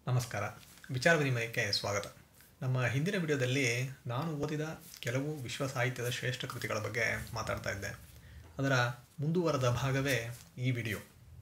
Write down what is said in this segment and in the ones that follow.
ನಮಸ್ಕಾರ ವಿಚಾರ ವಿನಿಮಯಕ್ಕೆ ಸ್ವಾಗತ ನಮ್ಮ ಹಿಂದಿನ ವಿಡಿಯೋದಲ್ಲಿ ನಾನು ಓದಿದ ಕೆಲವು ವಿಶ್ವ ಸಾಹಿತ್ಯದ ಶ್ರೇಷ್ಠ ಕೃತಿಗಳ ಬಗ್ಗೆ ಮಾತಾಡ್ತಾ ಇದ್ದೆ ಅದರ ಮುಂದುವರೆದ ಭಾಗವೇ ಈ video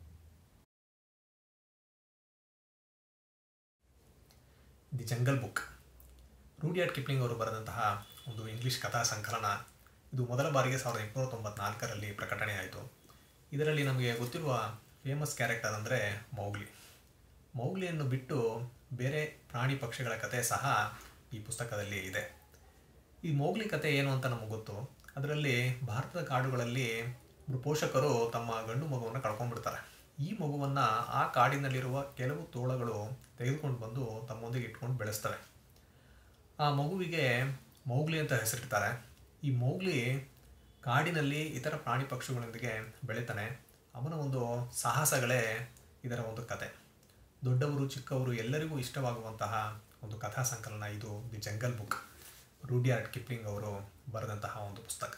the jungle book Rudyard Kipling ಅವರು ಬರೆದಂತಹ ಒಂದು ಇಂಗ್ಲಿಷ್ ಕಥಾ ಸಂಕಲನ ಇದು ಮೊದಲ ಬಾರಿಗೆ ಸಾವಿರದ ಎಂಟುನೂರ ತೊಂಬತ್ನಾಲ್ಕರಲ್ಲಿ ಪ್ರಕಟಣೆಯಾಯಿತು ಇದರಲ್ಲಿ ನಮಗೆ ಗೊತ್ತಿರುವ ಫೇಮಸ್ ಕ್ಯಾರೆಕ್ಟರ್ ಅಂದರೆ ಮೌಗ್ಲಿ ಮೌಗ್ಲಿಯನ್ನು ಬಿಟ್ಟು ಬೇರೆ ಪ್ರಾಣಿ ಪಕ್ಷಿಗಳ ಕತೆ ಸಹ ಈ ಪುಸ್ತಕದಲ್ಲಿ ಇದೆ ಈ ಮೌಗ್ಲಿ ಕತೆ ಏನು ಅಂತ ನಮಗೆ ಗೊತ್ತು ಅದರಲ್ಲಿ ಭಾರತದ ಕಾಡುಗಳಲ್ಲಿ ಒಬ್ರು ಪೋಷಕರು ತಮ್ಮ ಗಂಡು ಮಗುವನ್ನು ಕಳ್ಕೊಂಡ್ಬಿಡ್ತಾರೆ ಈ ಮಗುವನ್ನು ಆ ಕಾಡಿನಲ್ಲಿರುವ ಕೆಲವು ತೋಳಗಳು ತೆಗೆದುಕೊಂಡು ಬಂದು ತಮ್ಮೊಂದಿಗೆ ಇಟ್ಕೊಂಡು ಬೆಳೆಸ್ತವೆ ಆ ಮಗುವಿಗೆ ಮೌಗ್ಲಿ ಅಂತ ಹೆಸರಿಡ್ತಾರೆ ಈ ಮೌಗ್ಲಿ ಕಾಡಿನಲ್ಲಿ ಇತರ ಪ್ರಾಣಿ ಪಕ್ಷಿಗಳೊಂದಿಗೆ ಬೆಳಿತಾನೆ ಅವನ ಒಂದು ಸಾಹಸಗಳೇ ಇದರ ಒಂದು ಕತೆ ದೊಡ್ಡವರು ಚಿಕ್ಕವರು ಎಲ್ಲರಿಗೂ ಇಷ್ಟವಾಗುವಂತಹ ಒಂದು ಕಥಾ ಸಂಕಲನ ಇದು the jungle book Rudyard Kipling ಅವರು ಬರೆದಂತಹ ಒಂದು ಪುಸ್ತಕ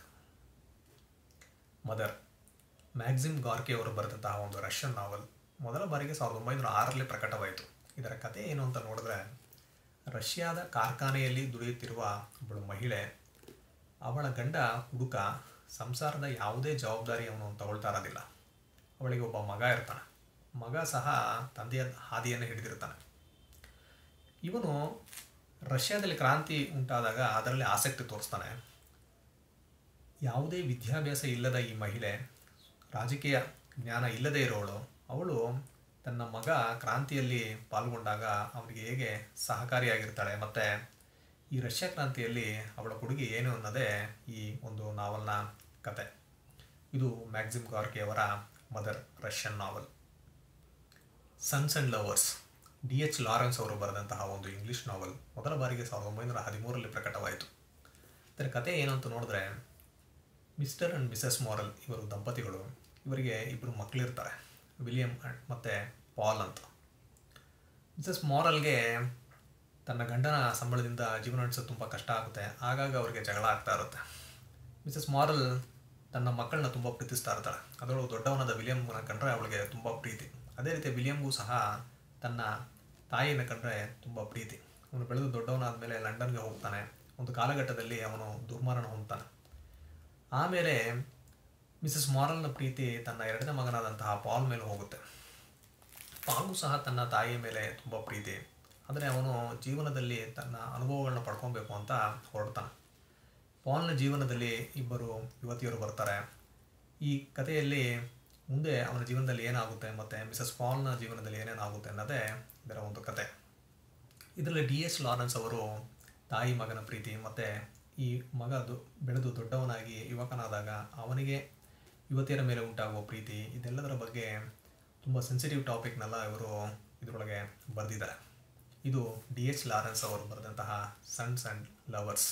ಮದರ್ ಮ್ಯಾಕ್ಸಿಮ್ ಗಾರ್ಕೆ ಅವರು ಬರೆದಂತಹ ಒಂದು ರಷ್ಯನ್ ನಾವಲ್ ಮೊದಲ ಬಾರಿಗೆ ಸಾವಿರದ ಒಂಬೈನೂರ ಆರರಲ್ಲಿ ಪ್ರಕಟವಾಯಿತು ಇದರ ಕತೆ ಏನು ಅಂತ ನೋಡಿದ್ರೆ ರಷ್ಯಾದ ಕಾರ್ಖಾನೆಯಲ್ಲಿ ದುಡಿಯುತ್ತಿರುವ ಒಬ್ಬಳು ಮಹಿಳೆ ಅವಳ ಗಂಡ ಹುಡುಕ ಸಂಸಾರದ ಯಾವುದೇ ಜವಾಬ್ದಾರಿ ಅವನು ತಗೊಳ್ತಾ ಇರೋದಿಲ್ಲ ಅವಳಿಗೆ ಒಬ್ಬ ಮಗ ಇರ್ತಾನೆ ಮಗ ಸಹ ತಂದೆಯ ಹಾದಿಯನ್ನು ಹಿಡಿದಿರ್ತಾನೆ ಇವನು ರಷ್ಯಾದಲ್ಲಿ ಕ್ರಾಂತಿ ಉಂಟಾದಾಗ ಅದರಲ್ಲಿ ಆಸಕ್ತಿ ತೋರಿಸ್ತಾನೆ ಯಾವುದೇ ವಿದ್ಯಾಭ್ಯಾಸ ಇಲ್ಲದ ಈ ಮಹಿಳೆ ರಾಜಕೀಯ ಜ್ಞಾನ ಇಲ್ಲದೇ ಇರೋಳು ಅವಳು ತನ್ನ ಮಗ ಕ್ರಾಂತಿಯಲ್ಲಿ ಪಾಲ್ಗೊಂಡಾಗ ಅವನಿಗೆ ಹೇಗೆ ಸಹಕಾರಿಯಾಗಿರ್ತಾಳೆ ಮತ್ತು ಈ ರಷ್ಯಾ ಕ್ರಾಂತಿಯಲ್ಲಿ ಅವಳ ಕೊಡುಗೆ ಏನು ಅನ್ನೋದೇ ಈ ಒಂದು ನಾವಲ್ನ ಕತೆ ಇದು ಮ್ಯಾಕ್ಸಿಮ್ ಗಾರ್ಕಿ ಅವರ mother Russian novel sons and lovers D H Lawrence ಅವರು ಬರೆದಂತಹ ಒಂದು ಇಂಗ್ಲಿಷ್ ನಾವಲ್ ಮೊದಲ ಬಾರಿಗೆ ಸಾವಿರದ ಒಂಬೈನೂರ ಹದಿಮೂರರಲ್ಲಿ ಪ್ರಕಟವಾಯಿತು ಇದರ ಕತೆ ಏನು ಅಂತ ನೋಡಿದ್ರೆ ಮಿಸ್ಟರ್ ಆ್ಯಂಡ್ ಮಿಸಸ್ ಮಾರಲ್ ಇವರು ದಂಪತಿಗಳು ಇವರಿಗೆ ಇಬ್ಬರು ಮಕ್ಕಳಿರ್ತಾರೆ ವಿಲಿಯಂ ಮತ್ತು ಪಾಲ್ ಅಂತ ಮಿಸಸ್ ಮಾರಲ್ಗೆ ತನ್ನ ಗಂಡನ ಸಂಬಳದಿಂದ ಜೀವನ ನಡೆಸೋದು ತುಂಬ ಕಷ್ಟ ಆಗುತ್ತೆ ಆಗಾಗ ಅವರಿಗೆ ಜಗಳ ಆಗ್ತಾ ಇರುತ್ತೆ ಮಿಸಸ್ ಮಾರಲ್ ತನ್ನ ಮಕ್ಕಳನ್ನ ತುಂಬ ಪ್ರೀತಿಸ್ತಾ ಇರ್ತಾಳೆ ಅದರೊಳಗೆ ದೊಡ್ಡವನಾದ ವಿಲಿಯಮ್ನ ಕಂಡ್ರೆ ಅವಳಿಗೆ ತುಂಬ ಪ್ರೀತಿ ಅದೇ ರೀತಿ ವಿಲಿಯಮ್ಗೂ ಸಹ ತನ್ನ ತಾಯಿಯನ್ನು ಕಂಡ್ರೆ ತುಂಬ ಪ್ರೀತಿ ಅವನು ಬೆಳೆದು ದೊಡ್ಡವನಾದ ಮೇಲೆ ಲಂಡನ್ಗೆ ಹೋಗ್ತಾನೆ ಒಂದು ಕಾಲಘಟ್ಟದಲ್ಲಿ ಅವನು ದುರ್ಮರಣ ಹೊಂದ್ತಾನೆ ಆಮೇಲೆ ಮಿಸಸ್ ಮಾರಲ್ನ ಪ್ರೀತಿ ತನ್ನ ಎರಡನೇ ಮಗನಾದಂತಹ ಪಾಲ್ ಮೇಲೆ ಹೋಗುತ್ತೆ ಪಾಲ್ಗೂ ಸಹ ತನ್ನ ತಾಯಿಯ ಮೇಲೆ ತುಂಬ ಪ್ರೀತಿ ಆದರೆ ಅವನು ಜೀವನದಲ್ಲಿ ತನ್ನ ಅನುಭವಗಳನ್ನ ಪಡ್ಕೊಬೇಕು ಅಂತ ಹೊರಡ್ತಾನೆ ಪಾಲ್ನ ಜೀವನದಲ್ಲಿ ಇಬ್ಬರು ಯುವತಿಯರು ಬರ್ತಾರೆ ಈ ಕಥೆಯಲ್ಲಿ ಮುಂದೆ ಅವನ ಜೀವನದಲ್ಲಿ ಏನಾಗುತ್ತೆ ಮತ್ತು ಮಿಸಸ್ ಪಾಲ್ನ ಜೀವನದಲ್ಲಿ ಏನೇನಾಗುತ್ತೆ ಅನ್ನೋದೇ ಇದರ ಒಂದು ಕತೆ ಇದರಲ್ಲಿ ಡಿ ಎಸ್ ಲಾರೆನ್ಸ್ ಅವರು ತಾಯಿ ಮಗನ ಪ್ರೀತಿ ಮತ್ತು ಈ ಮಗ ದು ಬೆಳೆದು ದೊಡ್ಡವನಾಗಿ ಯುವಕನಾದಾಗ ಅವನಿಗೆ ಯುವತಿಯರ ಮೇಲೆ ಉಂಟಾಗುವ ಪ್ರೀತಿ ಇದೆಲ್ಲದರ ಬಗ್ಗೆ ತುಂಬ ಸೆನ್ಸಿಟಿವ್ ಟಾಪಿಕ್ನೆಲ್ಲ ಇವರು ಇದರೊಳಗೆ ಬರೆದಿದ್ದಾರೆ ಇದು ಡಿ ಎಚ್ ಲಾರೆನ್ಸ್ ಅವರು ಬರೆದಂತಹ sons and lovers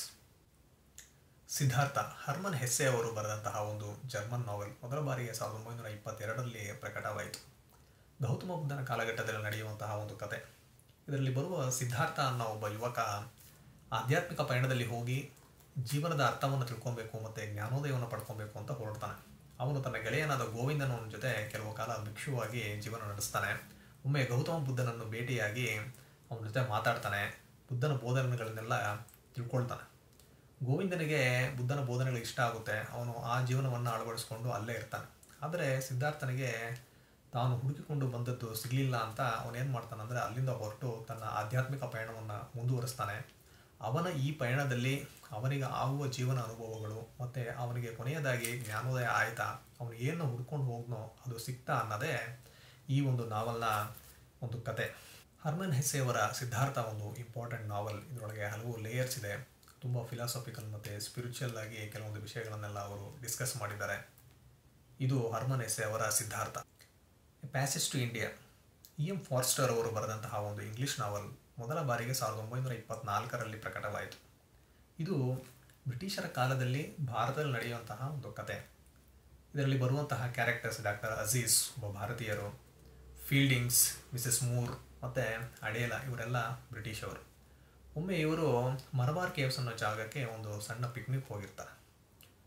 Siddhartha Hermann Hesse ಅವರು ಬರೆದಂತಹ ಒಂದು ಜರ್ಮನ್ ನಾವೆಲ್ ಮೊದಲ ಬಾರಿಗೆ ಸಾವಿರದ ಒಂಬೈನೂರ ಇಪ್ಪತ್ತೆರಡರಲ್ಲಿ ಪ್ರಕಟವಾಯಿತು ಗೌತಮ ಬುದ್ಧನ ಕಾಲಘಟ್ಟದಲ್ಲಿ ನಡೆಯುವಂತಹ ಒಂದು ಕತೆ ಇದರಲ್ಲಿ ಬರುವ ಸಿದ್ಧಾರ್ಥ ಅನ್ನೋ ಒಬ್ಬ ಯುವಕ ಆಧ್ಯಾತ್ಮಿಕ ಪಯಣದಲ್ಲಿ ಹೋಗಿ ಜೀವನದ ಅರ್ಥವನ್ನು ತಿಳ್ಕೊಬೇಕು ಮತ್ತು ಜ್ಞಾನೋದಯವನ್ನು ಪಡ್ಕೊಬೇಕು ಅಂತ ಹೊರಡ್ತಾನೆ ಅವನು ತನ್ನ ಗೆಳೆಯನಾದ ಗೋವಿಂದನ ಜೊತೆ ಕೆಲವು ಕಾಲ ಭಿಕ್ಷುವಾಗಿ ಜೀವನ ನಡೆಸ್ತಾನೆ ಒಮ್ಮೆ ಗೌತಮ ಬುದ್ಧನನ್ನು ಭೇಟಿಯಾಗಿ ಅವನ ಜೊತೆ ಮಾತಾಡ್ತಾನೆ ಬುದ್ಧನ ಬೋಧನೆಗಳನ್ನೆಲ್ಲ ತಿಳ್ಕೊಳ್ತಾನೆ ಗೋವಿಂದನಿಗೆ ಬುದ್ಧನ ಬೋಧನೆಗಳು ಇಷ್ಟ ಆಗುತ್ತೆ ಅವನು ಆ ಜೀವನವನ್ನು ಅಳವಡಿಸ್ಕೊಂಡು ಅಲ್ಲೇ ಇರ್ತಾನೆ ಆದರೆ ಸಿದ್ಧಾರ್ಥನಿಗೆ ತಾನು ಹುಡುಕಿಕೊಂಡು ಬಂದದ್ದು ಸಿಗಲಿಲ್ಲ ಅಂತ ಅವನೇನು ಮಾಡ್ತಾನೆ ಅಂದರೆ ಅಲ್ಲಿಂದ ಹೊರಟು ತನ್ನ ಆಧ್ಯಾತ್ಮಿಕ ಪಯಣವನ್ನು ಮುಂದುವರಿಸ್ತಾನೆ ಅವನ ಈ ಪಯಣದಲ್ಲಿ ಅವನಿಗೆ ಆಗುವ ಜೀವನ ಅನುಭವಗಳು ಮತ್ತು ಅವನಿಗೆ ಕೊನೆಯದಾಗಿ ಜ್ಞಾನೋದಯ ಆಯ್ತಾ ಅವನು ಏನು ಹುಡ್ಕೊಂಡು ಹೋಗ್ನೋ ಅದು ಸಿಕ್ತಾ ಅನ್ನೋದೇ ಈ ಒಂದು ನಾವಲ್ನ ಒಂದು ಕತೆ ಹರ್ಮನ್ ಹೆಸ್ಸೆಯವರ ಸಿದ್ಧಾರ್ಥ ಒಂದು ಇಂಪಾರ್ಟೆಂಟ್ ನಾವಲ್ ಇದರೊಳಗೆ ಹಲವು ಲೇಯರ್ಸ್ ಇದೆ ತುಂಬ ಫಿಲಾಸಫಿಕಲ್ ಮತ್ತು ಸ್ಪಿರಿಚುವಲ್ ಆಗಿ ಕೆಲವೊಂದು ವಿಷಯಗಳನ್ನೆಲ್ಲ ಅವರು ಡಿಸ್ಕಸ್ ಮಾಡಿದ್ದಾರೆ ಇದು ಹರ್ಮನ್ ಎಸ್ಸೆ ಅವರ Siddhartha passage to India E M Forster ಅವರು ಬರೆದಂತಹ ಒಂದು ಇಂಗ್ಲಿಷ್ ನಾವಲ್ ಮೊದಲ ಬಾರಿಗೆ ಸಾವಿರದ ಒಂಬೈನೂರ ಇಪ್ಪತ್ನಾಲ್ಕರಲ್ಲಿ ಪ್ರಕಟವಾಯಿತು ಇದು ಬ್ರಿಟಿಷರ ಕಾಲದಲ್ಲಿ ಭಾರತದಲ್ಲಿ ನಡೆಯುವಂತಹ ಒಂದು ಕತೆ ಇದರಲ್ಲಿ ಬರುವಂತಹ ಕ್ಯಾರೆಕ್ಟರ್ಸ್ ಡಾಕ್ಟರ್ ಅಜೀಜ್ ಒಬ್ಬ ಭಾರತೀಯರು ಫೀಲ್ಡಿಂಗ್ಸ್ ಮಿಸಸ್ ಮೂರ್ ಮತ್ತು ಅಡೇಲ ಇವರೆಲ್ಲ ಬ್ರಿಟಿಷವರು ಒಮ್ಮೆ ಇವರು ಮರಬಾರ್ ಕೇವ್ಸ್ ಅನ್ನೋ ಜಾಗಕ್ಕೆ ಒಂದು ಸಣ್ಣ ಪಿಕ್ನಿಕ್ ಹೋಗಿರ್ತಾರೆ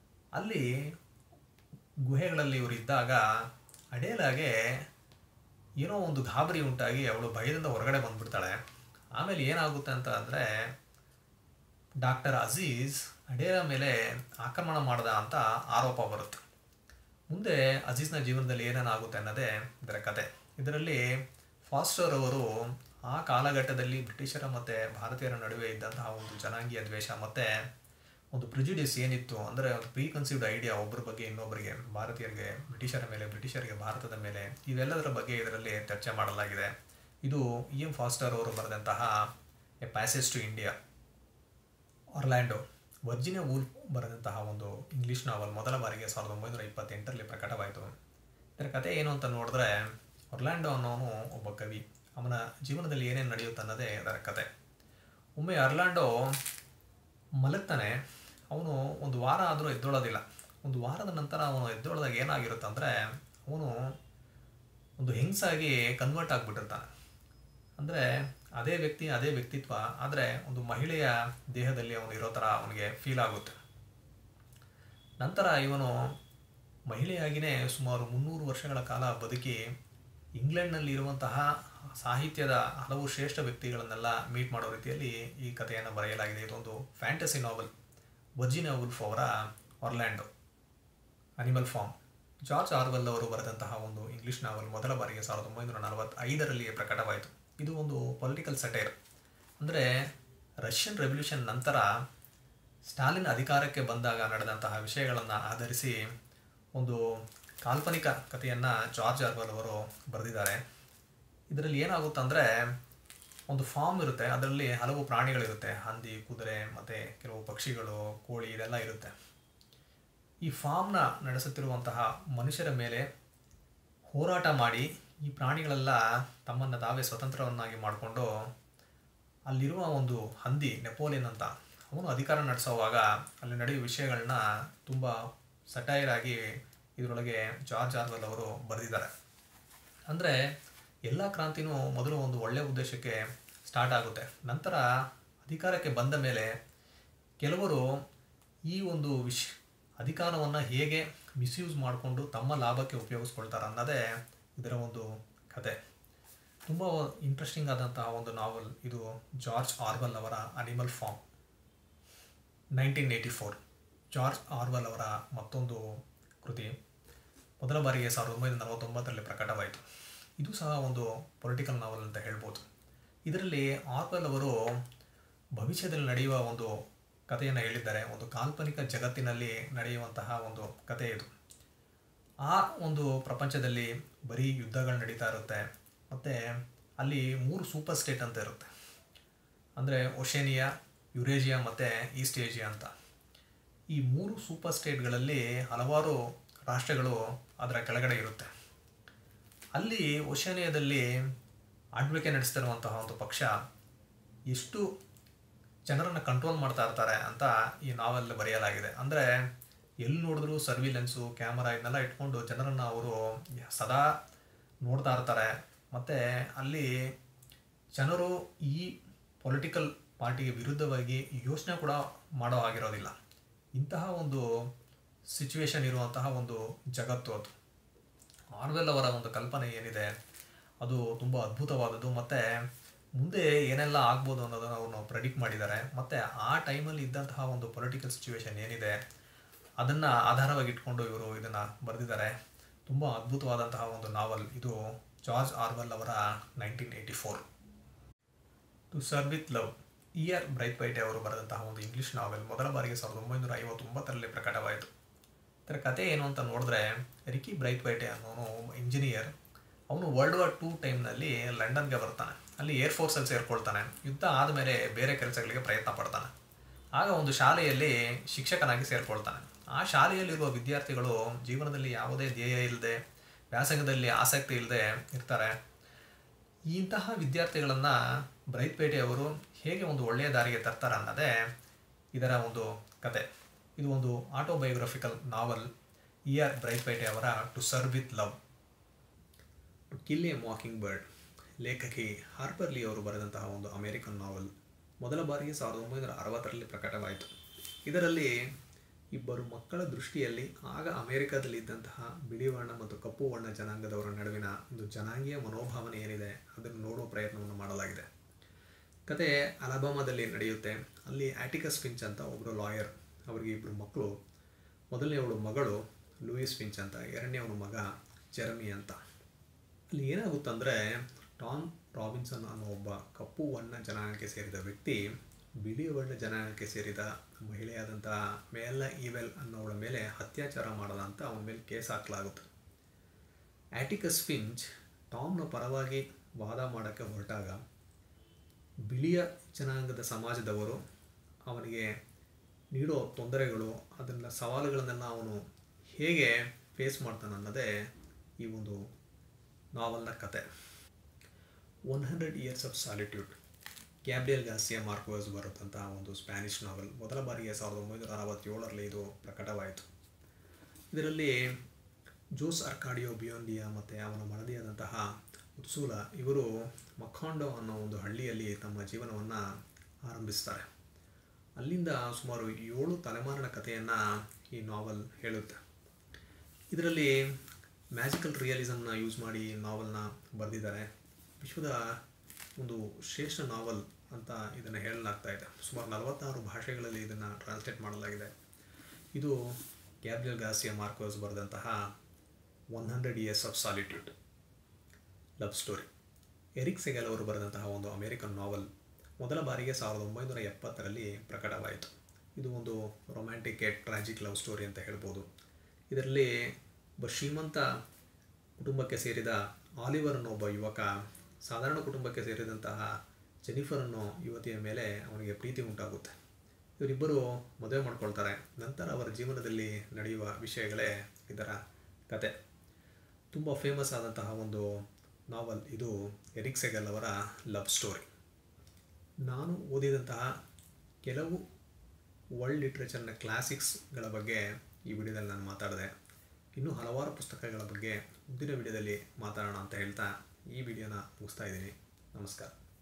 ಅಲ್ಲಿ ಗುಹೆಗಳಲ್ಲಿ ಇವರು ಇದ್ದಾಗ ಅಡೇಲಾಗೆ ಏನೋ ಒಂದು ಗಾಬರಿ ಉಂಟಾಗಿ ಅವಳು ಭಯದಿಂದ ಹೊರಗಡೆ ಬಂದ್ಬಿಡ್ತಾಳೆ ಆಮೇಲೆ ಏನಾಗುತ್ತೆ ಅಂತ ಅಂದರೆ ಡಾಕ್ಟರ್ ಅಜೀಜ್ ಅಡೇರ ಮೇಲೆ ಆಕ್ರಮಣ ಮಾಡ್ದ ಅಂತ ಆರೋಪ ಬರುತ್ತೆ ಮುಂದೆ ಅಜೀಜ್ನ ಜೀವನದಲ್ಲಿ ಏನೇನಾಗುತ್ತೆ ಅನ್ನೋದೇ ಇದರ ಕತೆ ಇದರಲ್ಲಿ ಫಾಸ್ಟರ್ ಅವರು ಆ ಕಾಲಘಟ್ಟದಲ್ಲಿ ಬ್ರಿಟಿಷರ ಮತ್ತು ಭಾರತೀಯರ ನಡುವೆ ಇದ್ದಂತಹ ಒಂದು ಜನಾಂಗೀಯ ದ್ವೇಷ ಮತ್ತು ಒಂದು ಪ್ರಿಜುಡಿಸ್ ಏನಿತ್ತು ಅಂದರೆ ಒಂದು ಪ್ರೀ ಕನ್ಸೀವ್ಡ್ ಐಡಿಯಾ ಒಬ್ಬರ ಬಗ್ಗೆ ಇನ್ನೊಬ್ಬರಿಗೆ ಭಾರತೀಯರಿಗೆ ಬ್ರಿಟಿಷರ ಮೇಲೆ ಬ್ರಿಟಿಷರಿಗೆ ಭಾರತದ ಮೇಲೆ ಇವೆಲ್ಲದರ ಬಗ್ಗೆ ಇದರಲ್ಲಿ ಚರ್ಚೆ ಮಾಡಲಾಗಿದೆ ಇದು ಇ ಎಂ ಫಾಸ್ಟರ್ ಅವರು ಬರೆದಂತಹ a passage to India Orlando Virginia Woolf ಬರೆದಂತಹ ಒಂದು ಇಂಗ್ಲಿಷ್ ನಾವಲ್ ಮೊದಲ ಬಾರಿಗೆ ಸಾವಿರದ ಒಂಬೈನೂರ ಇಪ್ಪತ್ತೆಂಟರಲ್ಲಿ ಪ್ರಕಟವಾಯಿತು ಇದರ ಕತೆ ಏನು ಅಂತ ನೋಡಿದ್ರೆ ಒರ್ಲ್ಯಾಂಡೋ ಅನ್ನೋನು ಒಬ್ಬ ಕವಿ ಅವನ ಜೀವನದಲ್ಲಿ ಏನೇನು ನಡೆಯುತ್ತೆ ಅನ್ನೋದೇ ಇದರ ಕತೆ ಒಮ್ಮೆ ಅರ್ಲ್ಯಾಂಡೋ ಮಲಗ್ತಾನೆ ಅವನು ಒಂದು ವಾರ ಆದರೂ ಎದ್ದೊಳೋದಿಲ್ಲ ಒಂದು ವಾರದ ನಂತರ ಅವನು ಎದ್ದೊಳದಾಗ ಏನಾಗಿರುತ್ತೆ ಅಂದರೆ ಅವನು ಒಂದು ಹೆಂಗಸಾಗಿ ಕನ್ವರ್ಟ್ ಆಗಿಬಿಟ್ಟಿರ್ತಾನೆ ಅಂದರೆ ಅದೇ ವ್ಯಕ್ತಿ ಅದೇ ವ್ಯಕ್ತಿತ್ವ ಆದರೆ ಒಂದು ಮಹಿಳೆಯ ದೇಹದಲ್ಲಿ ಅವನು ಇರೋ ಥರ ಅವನಿಗೆ ಫೀಲ್ ಆಗುತ್ತೆ ನಂತರ ಇವನು ಮಹಿಳೆಯಾಗಿಯೇ ಸುಮಾರು ಮುನ್ನೂರು ವರ್ಷಗಳ ಕಾಲ ಬದುಕಿ ಇಂಗ್ಲೆಂಡ್ನಲ್ಲಿ ಇರುವಂತಹ ಸಾಹಿತ್ಯದ ಹಲವು ಶ್ರೇಷ್ಠ ವ್ಯಕ್ತಿಗಳನ್ನೆಲ್ಲ ಮೀಟ್ ಮಾಡೋ ರೀತಿಯಲ್ಲಿ ಈ ಕಥೆಯನ್ನು ಬರೆಯಲಾಗಿದೆ ಇದೊಂದು ಫ್ಯಾಂಟಸಿ ನಾವೆಲ್ ವರ್ಜಿನಿಯಾ ವುಲ್ಫ್ ಅವರ Orlando animal farm George Orwell ಅವರು ಬರೆದಂತಹ ಒಂದು ಇಂಗ್ಲಿಷ್ ನಾವೆಲ್ ಮೊದಲ ಬಾರಿಗೆ ಸಾವಿರದ ಒಂಬೈನೂರ ನಲವತ್ತೈದರಲ್ಲಿ ಪ್ರಕಟವಾಯಿತು ಇದು ಒಂದು ಪೊಲಿಟಿಕಲ್ ಸಟೈರ್ ಅಂದರೆ ರಷ್ಯನ್ ರೆವಲ್ಯೂಷನ್ ನಂತರ ಸ್ಟಾಲಿನ್ ಅಧಿಕಾರಕ್ಕೆ ಬಂದಾಗ ನಡೆದಂತಹ ವಿಷಯಗಳನ್ನು ಆಧರಿಸಿ ಒಂದು ಕಾಲ್ಪನಿಕ ಕಥೆಯನ್ನು ಜಾರ್ಜ್ ಆರ್ವೆಲ್ ಅವರು ಬರೆದಿದ್ದಾರೆ ಇದರಲ್ಲಿ ಏನಾಗುತ್ತೆ ಅಂದರೆ ಒಂದು ಫಾರ್ಮ್ ಇರುತ್ತೆ ಅದರಲ್ಲಿ ಹಲವು ಪ್ರಾಣಿಗಳಿರುತ್ತೆ ಹಂದಿ ಕುದುರೆ ಮತ್ತು ಕೆಲವು ಪಕ್ಷಿಗಳು ಕೋಳಿ ಇದೆಲ್ಲ ಇರುತ್ತೆ ಈ ಫಾರ್ಮ್ನ ನಡೆಸುತ್ತಿರುವಂತಹ ಮನುಷ್ಯರ ಮೇಲೆ ಹೋರಾಟ ಮಾಡಿ ಈ ಪ್ರಾಣಿಗಳೆಲ್ಲ ತಮ್ಮನ್ನು ತಾವೇ ಸ್ವತಂತ್ರವನ್ನಾಗಿ ಮಾಡಿಕೊಂಡು ಅಲ್ಲಿರುವ ಒಂದು ಹಂದಿ ನೆಪೋಲಿಯನ್ ಅಂತ ಅವನು ಅಧಿಕಾರ ನಡೆಸೋವಾಗ ಅಲ್ಲಿ ನಡೆಯುವ ವಿಷಯಗಳನ್ನ ತುಂಬ ಸಟೈರ್ ಆಗಿ ಇದರೊಳಗೆ ಜಾರ್ಜ್ ಆರ್ವೆಲ್ ಅವರು ಬರೆದಿದ್ದಾರೆ ಅಂದರೆ ಎಲ್ಲ ಕ್ರಾಂತಿನೂ ಮೊದಲು ಒಂದು ಒಳ್ಳೆಯ ಉದ್ದೇಶಕ್ಕೆ ಸ್ಟಾರ್ಟ್ ಆಗುತ್ತೆ ನಂತರ ಅಧಿಕಾರಕ್ಕೆ ಬಂದ ಮೇಲೆ ಕೆಲವರು ಈ ಒಂದು ವಿಶ್ ಅಧಿಕಾರವನ್ನು ಹೇಗೆ ಮಿಸ್ಯೂಸ್ ಮಾಡಿಕೊಂಡು ತಮ್ಮ ಲಾಭಕ್ಕೆ ಉಪಯೋಗಿಸ್ಕೊಳ್ತಾರೆ ಅನ್ನೋದೇ ಇದರ ಒಂದು ಕತೆ ತುಂಬ ಇಂಟ್ರೆಸ್ಟಿಂಗ್ ಆದಂತಹ ಒಂದು ನಾವಲ್ ಇದು ಜಾರ್ಜ್ ಆರ್ವಲ್ ಅವರ animal farm nineteen eighty four George Orwell ಅವರ ಮತ್ತೊಂದು ಕೃತಿ ಮೊದಲ ಬಾರಿಗೆ ಸಾವಿರದ ಒಂಬೈನೂರ ನಲವತ್ತೊಂಬತ್ತರಲ್ಲಿ ಪ್ರಕಟವಾಯಿತು ಇದು ಸಹ ಒಂದು ಪೊಲಿಟಿಕಲ್ ನಾವಲ್ ಅಂತ ಹೇಳ್ಬೋದು ಇದರಲ್ಲಿ ಆರ್ವೆಲ್ ಅವರು ಭವಿಷ್ಯದಲ್ಲಿ ನಡೆಯುವ ಒಂದು ಕಥೆಯನ್ನು ಹೇಳಿದ್ದಾರೆ ಒಂದು ಕಾಲ್ಪನಿಕ ಜಗತ್ತಿನಲ್ಲಿ ನಡೆಯುವಂತಹ ಒಂದು ಕಥೆ ಇದು ಆ ಒಂದು ಪ್ರಪಂಚದಲ್ಲಿ ಬರೀ ಯುದ್ಧಗಳು ನಡೀತಾ ಇರುತ್ತೆ ಮತ್ತು ಅಲ್ಲಿ ಮೂರು ಸೂಪರ್ ಸ್ಟೇಟ್ ಅಂತ ಇರುತ್ತೆ ಅಂದರೆ ಒಶೇನಿಯಾ ಯುರೇಜಿಯಾ ಮತ್ತು ಈಸ್ಟ್ ಏಷಿಯಾ ಅಂತ ಈ ಮೂರು ಸೂಪರ್ ಸ್ಟೇಟ್ಗಳಲ್ಲಿ ಹಲವಾರು ರಾಷ್ಟ್ರಗಳು ಅದರ ಕೆಳಗಡೆ ಇರುತ್ತೆ ಅಲ್ಲಿ ಒಶೇನಿಯಾದಲ್ಲಿ ಆಳ್ವಿಕೆ ನಡೆಸ್ತಿರುವಂತಹ ಒಂದು ಪಕ್ಷ ಎಷ್ಟು ಜನರನ್ನು ಕಂಟ್ರೋಲ್ ಮಾಡ್ತಾ ಇರ್ತಾರೆ ಅಂತ ಈ ನಾವೆಲ್ ಬರೆಯಲಾಗಿದೆ ಅಂದರೆ ಎಲ್ಲಿ ನೋಡಿದ್ರು ಸರ್ವಿಲೆನ್ಸು ಕ್ಯಾಮರಾ ಇದನ್ನೆಲ್ಲ ಇಟ್ಕೊಂಡು ಜನರನ್ನು ಅವರು ಸದಾ ನೋಡ್ತಾ ಇರ್ತಾರೆ ಮತ್ತು ಅಲ್ಲಿ ಜನರು ಈ ಪೊಲಿಟಿಕಲ್ ಪಾರ್ಟಿಗೆ ವಿರುದ್ಧವಾಗಿ ಯೋಚನೆ ಕೂಡ ಮಾಡೋ ಆಗಿರೋದಿಲ್ಲ ಇಂತಹ ಒಂದು ಸಿಚುವೇಶನ್ ಇರುವಂತಹ ಒಂದು ಜಗತ್ತು ಅದು ಆರ್ವೆಲ್ ಅವರ ಒಂದು ಕಲ್ಪನೆ ಏನಿದೆ ಅದು ತುಂಬ ಅದ್ಭುತವಾದದ್ದು ಮತ್ತು ಮುಂದೆ ಏನೆಲ್ಲ ಆಗ್ಬೋದು ಅನ್ನೋದನ್ನು ಅವರು ಪ್ರೆಡಿಕ್ಟ್ ಮಾಡಿದ್ದಾರೆ ಮತ್ತು ಆ ಟೈಮಲ್ಲಿ ಇದ್ದಂತಹ ಒಂದು ಪೊಲಿಟಿಕಲ್ ಸಿಚುವೇಶನ್ ಏನಿದೆ ಅದನ್ನು ಆಧಾರವಾಗಿ ಇಟ್ಕೊಂಡು ಇವರು ಇದನ್ನು ಬರೆದಿದ್ದಾರೆ ತುಂಬ ಅದ್ಭುತವಾದಂತಹ ಒಂದು ನಾವಲ್ ಇದು ಜಾರ್ಜ್ ಆರ್ವೆಲ್ ಅವರ nineteen eighty four to sir with love E R Braithwaite ಅವರು ಬರೆದಂತಹ ಒಂದು ಇಂಗ್ಲಿಷ್ ನಾವೆಲ್ ಮೊದಲ ಬಾರಿಗೆ ಸಾವಿರದ ಒಂಬೈನೂರ ಐವತ್ತೊಂಬತ್ತರಲ್ಲಿ ಪ್ರಕಟವಾಯಿತು ಇದರ ಕತೆ ಏನು ಅಂತ ನೋಡಿದ್ರೆ ರಿಕಿ ಬ್ರೈಟ್ ವೈಟೆ ಅನ್ನೋನು ಇಂಜಿನಿಯರ್ ಅವನು ವರ್ಲ್ಡ್ ವಾರ್ ಟೂ ಟೈಮ್ನಲ್ಲಿ ಲಂಡನ್ಗೆ ಬರ್ತಾನೆ ಅಲ್ಲಿ ಏರ್ ಫೋರ್ಸಲ್ಲಿ ಸೇರ್ಕೊಳ್ತಾನೆ ಯುದ್ಧ ಆದಮೇಲೆ ಬೇರೆ ಕೆಲಸಗಳಿಗೆ ಪ್ರಯತ್ನ ಪಡ್ತಾನೆ ಆಗ ಒಂದು ಶಾಲೆಯಲ್ಲಿ ಶಿಕ್ಷಕನಾಗಿ ಸೇರ್ಕೊಳ್ತಾನೆ ಆ ಶಾಲೆಯಲ್ಲಿರುವ ವಿದ್ಯಾರ್ಥಿಗಳು ಜೀವನದಲ್ಲಿ ಯಾವುದೇ ಧ್ಯೇಯ ಇಲ್ಲದೆ ವ್ಯಾಸಂಗದಲ್ಲಿ ಆಸಕ್ತಿ ಇಲ್ಲದೆ ಇರ್ತಾರೆ ಇಂತಹ ವಿದ್ಯಾರ್ಥಿಗಳನ್ನು ಬ್ರೈಟ್ಪೇಟೆಯವರು ಹೇಗೆ ಒಂದು ಒಳ್ಳೆಯ ದಾರಿಗೆ ತರ್ತಾರೆ ಅನ್ನೋದೇ ಇದರ ಒಂದು ಕತೆ ಇದು ಒಂದು autobiographical novel E R Braithwaite ಅವರ to sir with love to kill a mockingbird ಲೇಖಕಿ ಹಾರ್ಪರ್ ಲೀ ಅವರು ಬರೆದಂತಹ ಒಂದು ಅಮೇರಿಕನ್ ನಾವಲ್ ಮೊದಲ ಬಾರಿಗೆ ಸಾವಿರದ ಒಂಬೈನೂರ ಅರವತ್ತರಲ್ಲಿ ಪ್ರಕಟವಾಯಿತು ಇದರಲ್ಲಿ ಇಬ್ಬರು ಮಕ್ಕಳ ದೃಷ್ಟಿಯಲ್ಲಿ ಆಗ ಅಮೆರಿಕದಲ್ಲಿದ್ದಂತಹ ಬಿಳಿ ವರ್ಣ ಮತ್ತು ಕಪ್ಪು ವರ್ಣ ಜನಾಂಗದವರ ನಡುವಿನ ಒಂದು ಜನಾಂಗೀಯ ಮನೋಭಾವನೆ ಏನಿದೆ ಅದನ್ನು ನೋಡುವ ಪ್ರಯತ್ನವನ್ನು ಮಾಡಲಾಗಿದೆ ಕತೆ ಅಲಬಾಮಾದಲ್ಲಿ ನಡೆಯುತ್ತೆ ಅಲ್ಲಿ ಆಟಿಕಸ್ ಫಿಂಚ್ ಅಂತ ಒಬ್ಬರು ಲಾಯರ್ ಅವರಿಗೆ ಇಬ್ಬರು ಮಕ್ಕಳು ಮೊದಲನೆಯವಳು ಮಗಳು ಲೂಯಿಸ್ ಫಿಂಚ್ ಅಂತ ಎರಡನೇವನು ಮಗ ಜೆರಮಿ ಅಂತ ಅಲ್ಲಿ ಏನಾಗುತ್ತಂದರೆ ಟಾಮ್ ರಾಬಿನ್ಸನ್ ಅನ್ನೋ ಒಬ್ಬ ಕಪ್ಪು ವರ್ಣ ಜನಾಂಗಕ್ಕೆ ಸೇರಿದ ವ್ಯಕ್ತಿ ಬಿಳಿ ವರ್ಣ ಜನಾಂಗಕ್ಕೆ ಸೇರಿದ ಮಹಿಳೆಯಾದಂಥ ಮೇಲ್ಲ ಈವೆಲ್ ಅನ್ನೋಳ ಮೇಲೆ ಅತ್ಯಾಚಾರ ಮಾಡದ ಅಂತ ಅವನ ಮೇಲೆ ಕೇಸ್ ಹಾಕಲಾಗುತ್ತೆ ಆಟಿಕಸ್ ಫಿಂಚ್ ಟಾಮ್ನ ಪರವಾಗಿ ವಾದ ಮಾಡೋಕ್ಕೆ ಹೊರಟಾಗ ಬಿಳಿಯ ಜನಾಂಗದ ಸಮಾಜದವರು ಅವನಿಗೆ ನೀಡೋ ತೊಂದರೆಗಳು ಅದನ್ನು ಸವಾಲುಗಳನ್ನೆಲ್ಲ ಅವನು ಹೇಗೆ ಫೇಸ್ ಮಾಡ್ತಾನೆ ಅನ್ನೋದೇ ಈ ಒಂದು ನಾವಲ್ನ ಕತೆ one hundred years of solitude Gabriel Garcia Marquez ಬರುತ್ತಂತಹ ಒಂದು ಸ್ಪ್ಯಾನಿಷ್ ನಾವೆಲ್ ಮೊದಲ ಬಾರಿಗೆ ಸಾವಿರದ ಒಂಬೈನೂರ ಅರವತ್ತೇಳರಲ್ಲಿ ಇದು ಪ್ರಕಟವಾಯಿತು ಇದರಲ್ಲಿ ಜೋಸ್ ಅರ್ಕಾಡಿಯೋ ಬಿಯೋಂಡಿಯಾ ಮತ್ತು ಅವನ ಮಡದಿಯಾದಂತಹ ಉತ್ಸೂಲ ಇವರು ಮಖಾಂಡೋ ಅನ್ನೋ ಒಂದು ಹಳ್ಳಿಯಲ್ಲಿ ತಮ್ಮ ಜೀವನವನ್ನು ಆರಂಭಿಸ್ತಾರೆ ಅಲ್ಲಿಂದ ಸುಮಾರು ಏಳು ತಲೆಮಾರಿನ ಕಥೆಯನ್ನು ಈ ನಾವೆಲ್ ಹೇಳುತ್ತೆ ಇದರಲ್ಲಿ ಮ್ಯಾಜಿಕಲ್ ರಿಯಲಿಸಮ್ನ ಯೂಸ್ ಮಾಡಿ ನಾವೆಲ್ನ ಬರೆದಿದ್ದಾರೆ ವಿಶ್ವದ ಒಂದು ಶ್ರೇಷ್ಠ ನಾವಲ್ ಅಂತ ಇದನ್ನು ಹೇಳಲಾಗ್ತಾ ಇದೆ ಸುಮಾರು ನಲವತ್ತಾರು ಭಾಷೆಗಳಲ್ಲಿ ಇದನ್ನು ಟ್ರಾನ್ಸ್ಲೇಟ್ ಮಾಡಲಾಗಿದೆ ಇದು ಗ್ಯಾಬ್ರಿಯಲ್ ಗಾಸಿಯಾ ಮಾರ್ಕೋಸ್ ಬರೆದಂತಹ one hundred years of solitude love story Erich Segal ಅವರು ಬರೆದಂತಹ ಒಂದು ಅಮೇರಿಕನ್ ನಾವಲ್ ಮೊದಲ ಬಾರಿಗೆ ಸಾವಿರದ ಒಂಬೈನೂರ ಎಪ್ಪತ್ತರಲ್ಲಿ ಪ್ರಕಟವಾಯಿತು ಇದು ಒಂದು ರೊಮ್ಯಾಂಟಿಕ್ ಎಟ್ ಟ್ರಾಜಿಕ್ ಲವ್ ಸ್ಟೋರಿ ಅಂತ ಹೇಳ್ಬೋದು ಇದರಲ್ಲಿ ಒಬ್ಬ ಶ್ರೀಮಂತ ಕುಟುಂಬಕ್ಕೆ ಸೇರಿದ ಆಲಿವರ್ ಅನ್ನೋ ಒಬ್ಬ ಯುವಕ ಸಾಧಾರಣ ಕುಟುಂಬಕ್ಕೆ ಸೇರಿದಂತಹ ಜೆನಿಫರ್ ಅನ್ನೋ ಯುವತಿಯ ಮೇಲೆ ಅವನಿಗೆ ಪ್ರೀತಿ ಉಂಟಾಗುತ್ತೆ ಇವರಿಬ್ಬರು ಮದುವೆ ಮಾಡ್ಕೊಳ್ತಾರೆ ನಂತರ ಅವರ ಜೀವನದಲ್ಲಿ ನಡೆಯುವ ವಿಷಯಗಳೇ ಇದರ ಕತೆ ತುಂಬ ಫೇಮಸ್ ಆದಂತಹ ಒಂದು ನಾವಲ್ ಇದು ಎರಿಕ್ ಸೆಗಲ್ ಅವರ ಲವ್ ಸ್ಟೋರಿ ನಾನು ಓದಿದಂತಹ ಕೆಲವು ವರ್ಲ್ಡ್ ಲಿಟ್ರೇಚರ್ನ ಕ್ಲಾಸಿಕ್ಸ್ಗಳ ಬಗ್ಗೆ ಈ ವಿಡಿಯೋದಲ್ಲಿ ನಾನು ಮಾತಾಡಿದೆ ಇನ್ನೂ ಹಲವಾರು ಪುಸ್ತಕಗಳ ಬಗ್ಗೆ ಮುಂದಿನ ವಿಡಿಯೋದಲ್ಲಿ ಮಾತಾಡೋಣ ಅಂತ ಹೇಳ್ತಾ ಈ ವಿಡಿಯೋನ ಮುಗಿಸ್ತಾ ಇದ್ದೀನಿ ನಮಸ್ಕಾರ